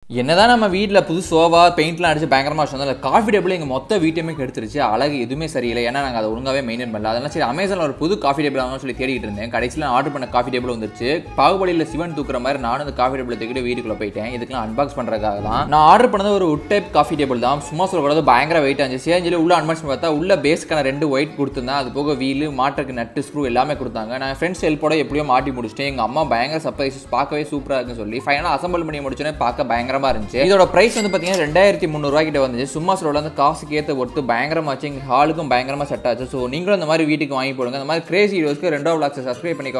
என்னதான் நம்ம வீட்டில் புது சோவா பெயிண்ட்லாம் அடிச்சு பயங்கரமாக வச்சிருந்தோம் அந்த காஃபி டேபிள் எங்கள் மொத்த வீட்டையுமே கெடுத்துருச்சு அழகு எதுவுமே சரியில்லை ஏன்னா நாங்கள் அதை ஒழுங்காவே மெயின்டைன் பண்ணல அதெல்லாம் சரி அமேசானில் ஒரு புது காஃபி டேபிள் வாங்கணும்னு சொல்லி தேடிட்டு இருந்தேன் கடைசியில் ஆர்டர் பண்ண காஃபி டேபிள் வந்துருச்சு பாகுபலியில் சிவன் தூக்குற மாதிரி நானும் அந்த காஃபி டேபிள் தூக்கிட்டு வீட்டுக்குள்ளே போயிட்டேன் இதுக்கெல்லாம் அன்பாக்ஸ் பண்ணுறதுக்காக தான் நான் ஆர்டர் பண்ணது ஒரு உட் டைப் காஃபி டேபிள் தான் சும்மா சொல்லக்கூடாது பயங்கர வெயிட் இருந்துச்சு ஏன் சொல்லி உள்ள அன்பாக்ஸ் பண்ணி பார்த்தா உள்ள பேஸ்க்கான ரெண்டு ஒயிட் கொடுத்துருந்தேன் அது போக வீலு மாட்டுக்கு நட்டு ஸ்க்ரூ எல்லாமே கொடுத்தாங்க நான் ஃப்ரெண்ட்ஸ் ஹெல்ப்போட எப்படியோ மாட்டி முடிச்சிட்டேன் எங்கள் அம்மா பயங்கர சர்ப்ரைஸ் பார்க்கவே சூப்பராக இருக்குன்னு சொல்லி ஃபைனலாக அசம்பிள் பண்ணி முடிச்சோன்னே பார்க்க பயங்கரமாக இருந்துச்சு இதோட ப்ரைஸ் வந்து பார்த்தீங்கன்னா ரெண்டாயிரத்தி முந்நூறுவா கிட்ட வந்துச்சு சும்மா சொல்ல வந்து காசுக்கு ஏற்ற ஒட்டு பயங்கரமாச்சு எங்கள் ஹாலுக்கும் பயங்கரமாக செட் ஆச்சு ஸோ நீங்களும் இந்த மாதிரி வீட்டுக்கு வாங்கி போடுங்க இந்த மாதிரி கிரேசி வீடியோஸ்க்கு ரெண்டாவது விளாக்ஸை சப்ஸ்கிரைப் பண்ணிக்கோ